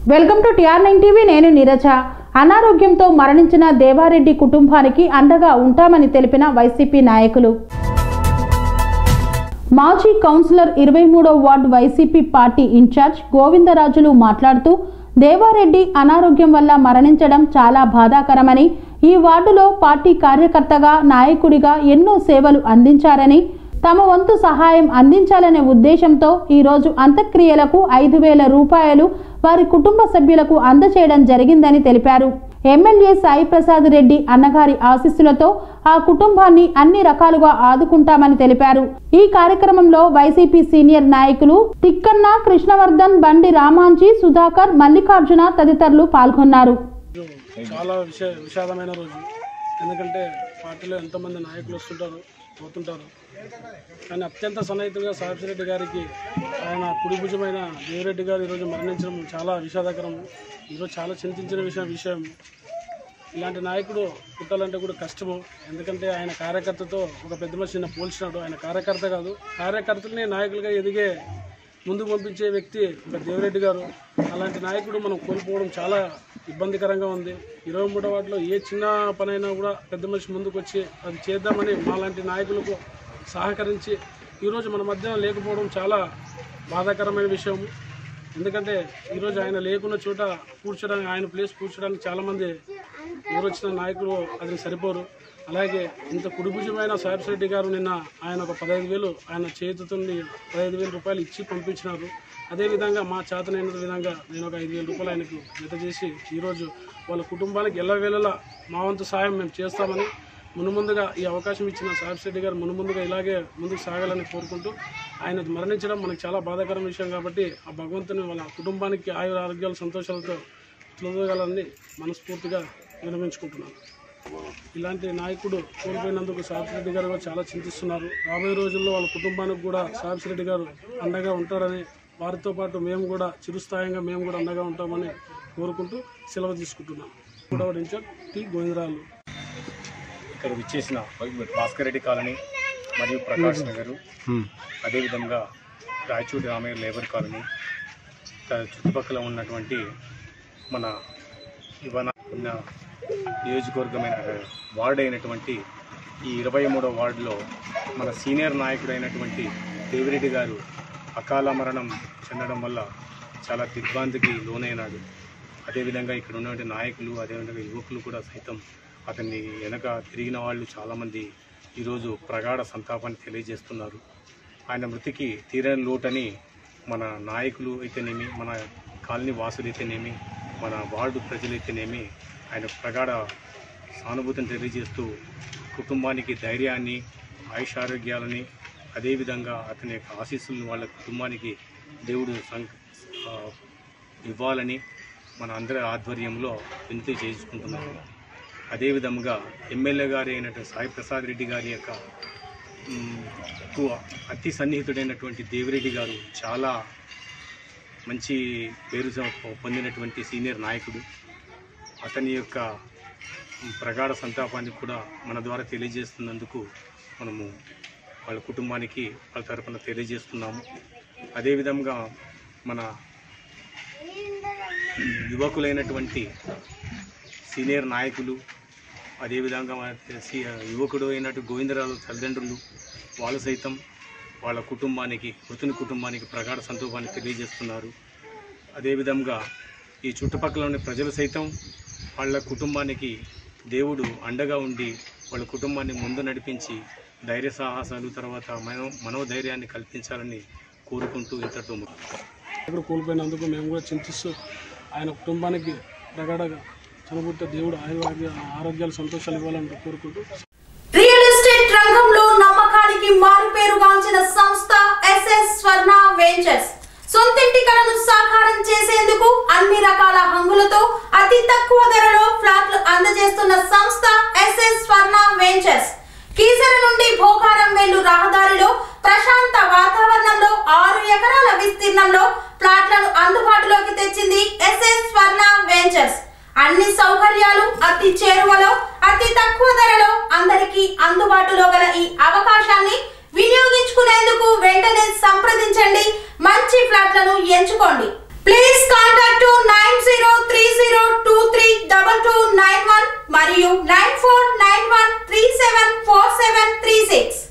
Welcome to TR nine TV నేను నీరజ అనారోగ్యంతో మరణించిన దేవారెడ్డి కుటుంబానికి అండగా ఉంటామని తెలిపిన వైసీపీ నాయకులు మాజీ కౌన్సిలర్ ఇరవై మూడో ward YCP party incharge Govindarajulu మాట్లాడుతూ దేవారెడ్డి అనారోగ్యం వల్ల మరణించడం చాలా బాధాకరమని ఈ వార్డులో పార్టీ కార్యకర్తగా నాయకుడిగా ఎన్నో సేవలు అందించారని తమ వంతు సహాయం అందించాలనే ఉద్దేశంతో ఈరోజు అంత్యక్రియలకు ఐదు వేల రూపాయలు వారి కుటుంబ సభ్యులకు అందచేయడం జరిగిందని తెలిపారు ఎమ్మెల్యే సాయి ప్రసాద్ రెడ్డి అన్నగారి ఆశీస్సులతో ఆ కుటుంబాన్ని అన్ని రకాలుగా ఆదుకుంటామని తెలిపారు ఈ కార్యక్రమంలో వైసీపీ సీనియర్ నాయకులు తిక్కన్న కృష్ణవర్ధన్ బండి రామాంజీ సుధాకర్ మల్లికార్జున తదితరులు పాల్గొన్నారు చాలా విష విషాదమైన రోజు ఎందుకంటే పార్టీలో ఎంతోమంది నాయకులు వస్తుంటారు పోతుంటారు కానీ అత్యంత సన్నిహితులుగా సాహిబిరెడ్డి గారికి ఆయన కుడి భుజమైన దేవిరెడ్డి గారు ఈరోజు మరణించడం చాలా విషాదకరం ఈరోజు చాలా చింతించిన విషయం విషయం ఇలాంటి నాయకుడు పుట్టాలంటే కూడా కష్టము ఎందుకంటే ఆయన కార్యకర్తతో ఒక పెద్ద మనిషిని పోల్చినాడు ఆయన కార్యకర్త కాదు కార్యకర్తల్ని నాయకులుగా ఎదిగే ముందుకు పంపించే వ్యక్తి ఒక దేవిరెడ్డి గారు అలాంటి నాయకుడు మనం కోల్పోవడం చాలా ఇబ్బందికరంగా ఉంది ఇరవై మూడో వాటిలో ఏ చిన్న పనైనా కూడా పెద్ద మనిషి ముందుకు వచ్చి అది చేద్దామని మాలాంటి నాయకులకు సహకరించి ఈరోజు మన మధ్య లేకపోవడం చాలా బాధాకరమైన విషయం ఎందుకంటే ఈరోజు ఆయన లేకున్న చోట కూర్చోడానికి ఆయన ప్లేస్ కూర్చోడానికి చాలామంది ఎవరు వచ్చిన నాయకులు అది సరిపోరు అలాగే ఇంత కుడిభుజమైన సాహిబ్ రెడ్డి గారు నిన్న ఆయన ఒక పదహైదు వేలు ఆయన చేతితోని పదహైదు వేల రూపాయలు ఇచ్చి పంపించినారు అదేవిధంగా మా చేతనైన విధంగా నేను ఒక ఐదు వేల రూపాయలు ఆయనకు జత చేసి ఈరోజు వాళ్ళ కుటుంబానికి ఎల్లవేళలా మా వంతు సాయం మేము చేస్తామని మునుముందుగా ఈ అవకాశం ఇచ్చిన సాహిబ్ రెడ్డి గారు మునుముందుగా ఇలాగే ముందుకు సాగాలని కోరుకుంటూ ఆయన మరణించడం మనకు చాలా బాధాకరం విషయం కాబట్టి ఆ భగవంతుని వాళ్ళ కుటుంబానికి ఆయుర ఆరోగ్యాలు సంతోషాలతో తొలగలని మనస్ఫూర్తిగా విరమించుకుంటున్నాను ఇలాంటి నాయకుడు కోల్పోయినందుకు సాహిబ్ రెడ్డి గారు కూడా చాలా చింతిస్తున్నారు రాబోయే రోజుల్లో వాళ్ళ కుటుంబానికి కూడా సాహిబ్ రెడ్డి గారు అండగా ఉంటారని వారితో పాటు మేము కూడా చిరుస్థాయంగా మేము కూడా అండగా ఉంటామని కోరుకుంటూ సెలవు తీసుకుంటున్నాం కూడా ఇన్ఛార్జ్ టి గోవిందరాలు ఇక్కడ విచ్చేసిన భాస్కర్ రెడ్డి కాలనీ మరియు ప్రకాష్ నగర్ అదేవిధంగా రాయచూడి రామయ్య లేబర్ కాలనీ త- చుట్టుపక్కల ఉన్నటువంటి మన ఇవాళ ఉన్న నియోజకవర్గమైన వార్డు అయినటువంటి ఈ ఇరవై మూడో వార్డులో మన సీనియర్ నాయకుడైనటువంటి దేవిరెడ్డి గారు అకాల మరణం చెందడం వల్ల చాలా దిగ్భ్రాంతికి లోనైనాడు అదేవిధంగా ఇక్కడ ఉన్నటువంటి నాయకులు అదేవిధంగా యువకులు కూడా సైతం అతన్ని వెనక తిరిగిన వాళ్ళు చాలామంది ఈరోజు ప్రగాఢ సంతాపాన్ని తెలియజేస్తున్నారు ఆయన మృతికి తీరని లోటని మన నాయకులు అయితేనేమి మన కాలనీ వాసులు అయితేనేమి మన వార్డు ప్రజలైతేనేమి ఆయన ప్రగాఢ సానుభూతిని తెలియజేస్తూ కుటుంబానికి ధైర్యాన్ని ఆయుషారోగ్యాలని అదేవిధంగా అతని యొక్క ఆశీస్సులను వాళ్ళ కుటుంబానికి దేవుడు సం ఆ, ఇవ్వాలని మన అందరి ఆధ్వర్యంలో వినతి చేసుకుంటున్నాము అదేవిధంగా ఎమ్మెల్యే గారి అయినటువంటి సాయి ప్రసాద్ రెడ్డి గారి యొక్క మ్, ఎక్కువ అతి సన్నిహితుడైనటువంటి దేవిరెడ్డి గారు చాలా మంచి పేరు స- పొందినటువంటి సీనియర్ నాయకుడు అతని యొక్క ప్రగాఢ సంతాపాన్ని కూడా మన ద్వారా తెలియజేస్తున్నందుకు మనము వాళ్ళ కుటుంబానికి వాళ్ళ తరపున తెలియజేస్తున్నాము అదేవిధంగా మన యువకులైనటువంటి సీనియర్ నాయకులు అదేవిధంగా మన సి- యువకుడు అయినట్టు గోవిందరావు తల్లిదండ్రులు వాళ్ళు సైతం వాళ్ళ కుటుంబానికి మృతుని కుటుంబానికి ప్రగాఢ సంతోషాన్ని తెలియజేస్తున్నారు అదేవిధంగా ఈ చుట్టుపక్కల ఉన్న ప్రజలు సైతం వాళ్ళ కుటుంబానికి దేవుడు అండగా ఉండి వాళ్ళ కుటుంబాన్ని ముందు నడిపించి ధైర్య సాహసాలు తర్వాత మనో మనోధైర్యాన్ని కల్పించాలని కోరుకుంటూ ఇంతటితో ముగిస్తున్నాను. ఇప్పుడు కోల్పోయినందుకు మేము కూడా చింతిస్తూ ఆయన కుటుంబానికి ప్రగాఢగా చనిపోతే దేవుడు ఆయుర ఆరోగ్యాలు సంతోషాలు ఇవ్వాలని కోరుకుంటూ రియల్ ఎస్టేట్ రంగంలో నమ్మకానికి మారుపేరుగాంచిన సంస్థ ఎస్ఎస్ స్వర్ణ వెంచర్స్ సొంతింటి కలను సాకారం చేసేందుకు అన్ని రకాల హంగులతో అతి తక్కువ ధరలో ఫ్లాట్లు అందజేస్తున్న సంస్థ ఎస్ఎస్ స్వర్ణ వెంచర్స్ కీసర నుండి భోగారం వెళ్ళు రహదారిలో ప్రశాంత వాతావరణంలో ఆరు ఎకరాల విస్తీర్ణంలో ప్లాట్లను అందుబాటులోకి తెచ్చింది ఎస్ఎస్ స్వర్ణ వెంచర్స్ అన్ని సౌకర్యాలు అతి చేరువలో అతి తక్కువ ధరలో అందరికీ అందుబాటులో గల ఈ అవకాశాన్ని వినియోగించుకునేందుకు వెంటనే సంప్రదించండి మంచి ఫ్లాట్లను ఎంచుకోండి please contact nine seven four seven three six